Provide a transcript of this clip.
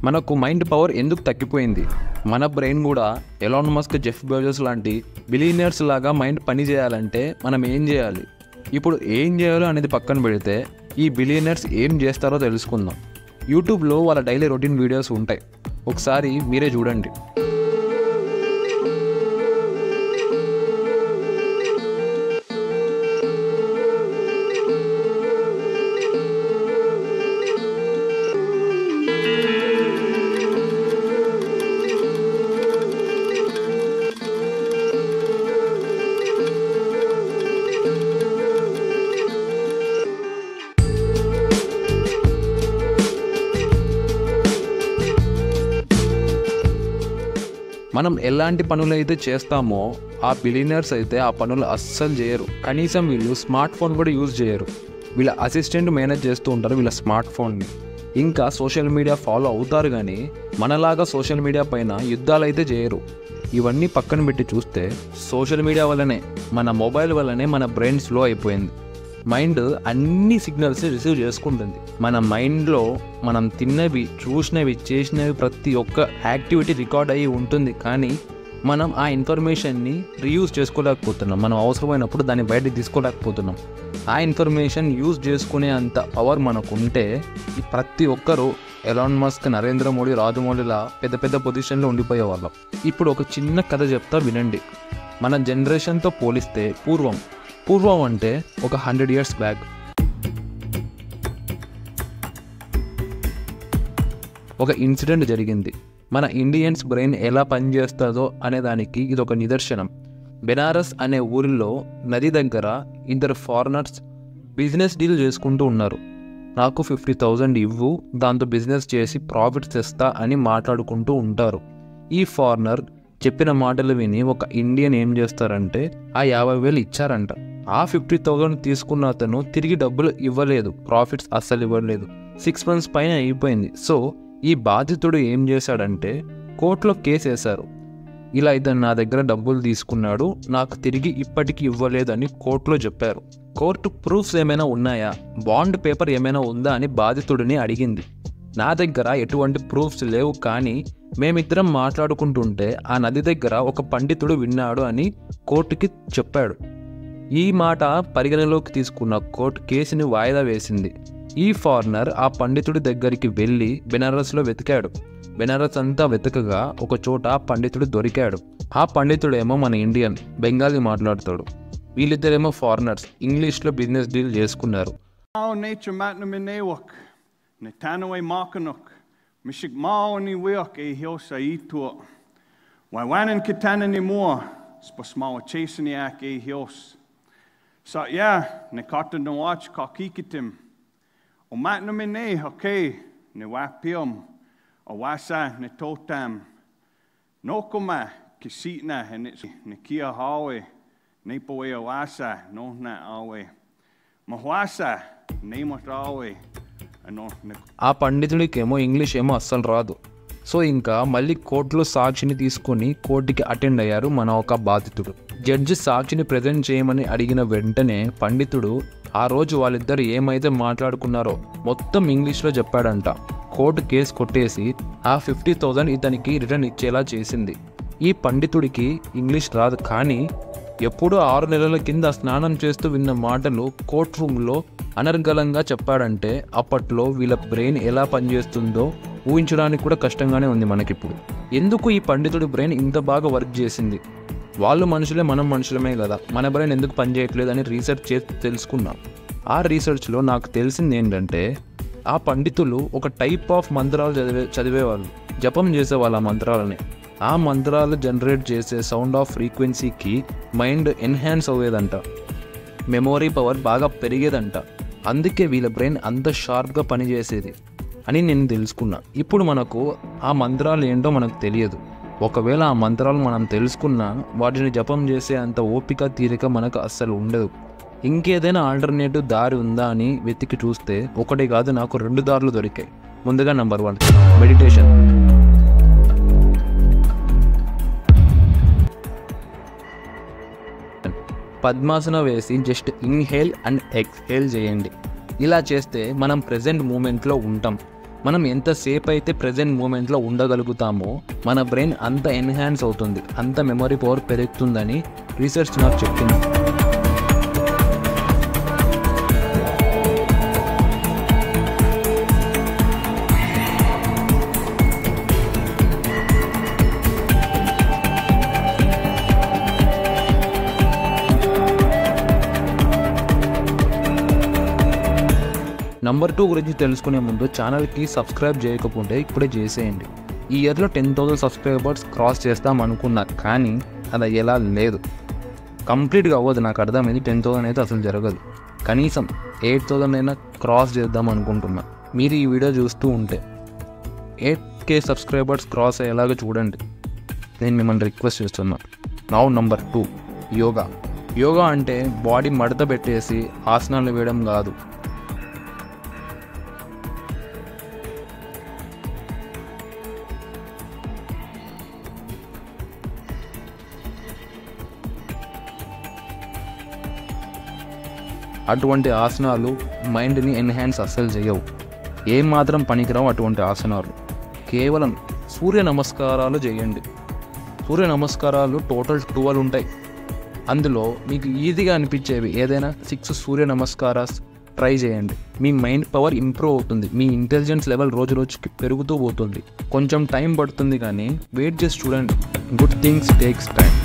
మనకు mind power ఎందుకు తగ్గిపోయింది మన బ్రెయిన్ కూడా ఎలాన్ మస్క్ జెఫ్ బెజోస్ లాంటి బిలీనియర్స్ లాగా మైండ్ పని చేయాలంటే మనం ఏం చేయాలి ఇప్పుడు ఏం చేయాలో అనేది పక్కన పెడితే ఈ బిలియనర్స్ ఏం చేస్తారో తెలుసుకుందాం యూట్యూబ్లో వాళ్ళ డైలీ రొటీన్ వీడియోస్ ఉంటాయి ఒకసారి మీరే చూడండి మనం ఎలాంటి పనులు అయితే చేస్తామో ఆ బిలియనర్స్ అయితే ఆ పనులు అస్సలు చేయరు కనీసం వీళ్ళు స్మార్ట్ ఫోన్ కూడా యూజ్ చేయరు వీళ్ళ అసిస్టెంట్ మేనేజ్ చేస్తూ ఉంటారు వీళ్ళ స్మార్ట్ ఫోన్ని ఇంకా సోషల్ మీడియా ఫాలో అవుతారు కానీ మనలాగా సోషల్ మీడియా పైన యుద్ధాలు అయితే చేయరు ఇవన్నీ పక్కన పెట్టి చూస్తే సోషల్ మీడియా వల్లనే మన మొబైల్ వల్లనే మన బ్రెయిన్ స్లో అయిపోయింది మైండ్ అన్ని సిగ్నల్స్ రిసీవ్ చేసుకుంటుంది మన మైండ్లో మనం తిన్నవి చూసినవి చేసినవి ప్రతి ఒక్క యాక్టివిటీ రికార్డ్ అయ్యి ఉంటుంది కానీ మనం ఆ ఇన్ఫర్మేషన్ని రీయూజ్ చేసుకోలేకపోతున్నాం మనం అవసరమైనప్పుడు దాన్ని బయటకు తీసుకోలేకపోతున్నాం ఆ ఇన్ఫర్మేషన్ యూజ్ చేసుకునే అంత పవర్ మనకు ఉంటే ఈ ప్రతి ఒక్కరూ ఎలాన్ మస్క్ నరేంద్ర మోడీ రాజమౌళిలా పెద్ద పెద్ద పొజిషన్లో ఉండిపోయే వాళ్ళం ఇప్పుడు ఒక చిన్న కథ చెప్తా వినండి మన జనరేషన్తో పోలిస్తే పూర్వం పూర్వం అంటే ఒక హండ్రెడ్ ఇయర్స్ బ్యాక్ ఒక ఇన్సిడెంట్ జరిగింది మన ఇండియన్స్ బ్రెయిన్ ఎలా పనిచేస్తుందో అనే దానికి ఇది ఒక నిదర్శనం బెనారస్ అనే ఊరిలో నది దగ్గర ఇద్దరు ఫారినర్స్ బిజినెస్ డీల్ చేసుకుంటూ ఉన్నారు నాకు ఫిఫ్టీ థౌజండ్ ఇవ్వు దాంతో బిజినెస్ చేసి ప్రాఫిట్స్ తెస్తా అని మాట్లాడుకుంటూ ఉంటారు ఈ ఫారినర్ చెప్పిన మాటలు విని ఒక ఇండియన్ ఏం చేస్తారంటే ఆ యాభై వేలు ఇచ్చారంట ఆ ఫిఫ్టీ థౌజండ్ తీసుకున్న అతను తిరిగి డబ్బులు ఇవ్వలేదు ప్రాఫిట్స్ అస్సలు ఇవ్వలేదు సిక్స్ మంత్స్ పైన అయిపోయింది సో ఈ బాధితుడు ఏం చేశాడంటే కోర్టులో కేసు వేశారు ఇలా ఇతను నా దగ్గర డబ్బులు తీసుకున్నాడు నాకు తిరిగి ఇప్పటికి ఇవ్వలేదని కోర్టులో చెప్పారు కోర్టు ప్రూఫ్స్ ఏమైనా ఉన్నాయా బాండ్ పేపర్ ఏమైనా ఉందా అని బాధితుడిని అడిగింది నా దగ్గర ఎటువంటి ప్రూఫ్స్ లేవు కానీ మేమిద్దరం మాట్లాడుకుంటుంటే ఆ నది దగ్గర ఒక పండితుడు విన్నాడు అని కోర్టుకి చెప్పాడు ఈ మాట పరిగణలోకి తీసుకున్న కోర్టు కేసుని వాయిదా వేసింది ఈ ఫారినర్ ఆ పండితుడి దగ్గరికి వెళ్ళి బెనారస్లో వెతికాడు బెనారస్ అంతా వెతకగా ఒక చోట పండితుడు దొరికాడు ఆ పండితుడేమో మన ఇండియన్ బెంగాలీ మాట్లాడతాడు వీళ్ళిద్దరేమో ఫారినర్స్ ఇంగ్లీష్లో బిజినెస్ డీల్ చేసుకున్నారు Mao nature matnum in ewok, ne tanaway makanuk, mishik mao ni wiok e hiosa itu. Why wanan kitana ni mua, spas mao chasing yak e hios. So yeah, ne kata no watch ka kikitim. O matnum in e, okay, ne wapium, o wasa ne totam. No kuma kisitna and it's ne kia hawe, ne poe o wasa, no na awe. Mahwasa, name of Rawe, and no ఆ పండితుడికేమో English ఏమో అస్సలు రాదు so ఇంకా మళ్ళీ కోర్టులో సాక్షిని తీసుకొని కోర్టుకి అటెండ్ అయ్యారు మన ఒక బాధితుడు జడ్జి సాక్షిని ప్రజెంట్ చేయమని అడిగిన వెంటనే పండితుడు ఆ రోజు వాళ్ళిద్దరు ఏమైతే మాట్లాడుకున్నారో మొత్తం ఇంగ్లీష్లో చెప్పాడంట కోర్టు కేసు కొట్టేసి ఆ ఫిఫ్టీ థౌజండ్ ఇతనికి రిటర్న్ ఇచ్చేలా చేసింది ఈ పండితుడికి ఇంగ్లీష్ రాదు కానీ ఎప్పుడూ ఆరు నెలల కింద స్నానం చేస్తూ విన్న మాటలు కోర్ట్ రూమ్లో అనర్గళంగా చెప్పాడంటే అప్పట్లో వీళ్ళ బ్రెయిన్ ఎలా పనిచేస్తుందో ఊహించడానికి కూడా కష్టంగానే ఉంది మనకిప్పుడు ఎందుకు ఈ పండితుడి బ్రెయిన్ ఇంత బాగా వర్క్ చేసింది వాళ్ళు మనుషులే మనం మనుషులమే కదా మన బ్రెయిన్ ఎందుకు పనిచేయట్లేదు అని రీసెర్చ్ చేసి తెలుసుకున్నాం ఆ రీసెర్చ్లో నాకు తెలిసింది ఏంటంటే ఆ పండితులు ఒక టైప్ ఆఫ్ మంత్రాలు చదివే చదివేవాళ్ళు జపం చేసేవాళ్ళు ఆ మంత్రాలని ఆ మంత్రాలు జనరేట్ చేసే సౌండ్ ఆఫ్ ఫ్రీక్వెన్సీకి మైండ్ ఎన్హాన్స్ అవ్వేదంట మెమొరీ పవర్ బాగా పెరిగేదంట అందుకే వీళ్ళ బ్రెయిన్ అంత షార్ప్గా పనిచేసేది అని నేను తెలుసుకున్నా ఇప్పుడు మనకు ఆ మంత్రాలు ఏంటో మనకు తెలియదు ఒకవేళ ఆ మంత్రాలు మనం తెలుసుకున్నా వాటిని జపం చేసే అంత ఓపిక తీరిక మనకు అస్సలు ఉండదు ఇంకేదైనా ఆల్టర్నేటివ్ దారి ఉందా అని వెతికి చూస్తే ఒకటి కాదు నాకు రెండు దారులు దొరికాయి ముందుగా నంబర్ వన్ మెడిటేషన్ పద్మాసన వేసి జస్ట్ ఇన్హేల్ అండ్ ఎక్స్హేల్ చేయండి ఇలా చేస్తే మనం ప్రజెంట్ మూమెంట్లో ఉంటాం మనం ఎంతసేపు అయితే ప్రజెంట్ మూమెంట్లో ఉండగలుగుతామో మన బ్రెయిన్ అంత ఎన్హాన్స్ అవుతుంది అంత మెమరీ పవర్ పెరుగుతుందని రీసెర్చ్ నాకు చెప్పింది నంబర్ టూ గురించి తెలుసుకునే ముందు ఛానల్కి సబ్స్క్రైబ్ చేయకపోతే ఇప్పుడే చేసేయండి ఈ ఇయర్లో టెన్ థౌసండ్ సబ్స్క్రైబర్స్ క్రాస్ చేస్తాం అనుకున్నా కానీ అది ఎలా లేదు కంప్లీట్గా అవ్వదు నాకు అర్థమైంది టెన్ థౌసండ్ అయితే అసలు జరగదు కనీసం ఎయిట్ థౌసండ్ అయినా క్రాస్ చేద్దాం అనుకుంటున్నా మీరు ఈ వీడియో చూస్తూ ఉంటే ఎయిట్ కే సబ్స్క్రైబర్స్ క్రాస్ అయ్యేలాగా చూడండి నేను మిమ్మల్ని రిక్వెస్ట్ చేస్తున్నా now number two yoga yoga అంటే బాడీ మడత పెట్టేసి ఆసనాలు వేయడం కాదు అటువంటి ఆసనాలు మైండ్ని ఎన్హాన్స్ అస్సలు చేయవు ఏం మాత్రం పనికిరావు అటువంటి ఆసనాలు కేవలం సూర్య నమస్కారాలు చేయండి సూర్య నమస్కారాలు టోటల్ ట్వెల్వ్ ఉంటాయి అందులో మీకు ఈజీగా అనిపించేవి ఏదైనా సిక్స్ సూర్య నమస్కారాస్ ట్రై చేయండి మీ మైండ్ పవర్ ఇంప్రూవ్ అవుతుంది మీ ఇంటెలిజెన్స్ లెవెల్ రోజు రోజుకి పెరుగుతూ పోతుంది కొంచెం టైం పడుతుంది కానీ వెయిట్ చేసి చూడండి గుడ్ థింగ్స్ టేక్స్ టైం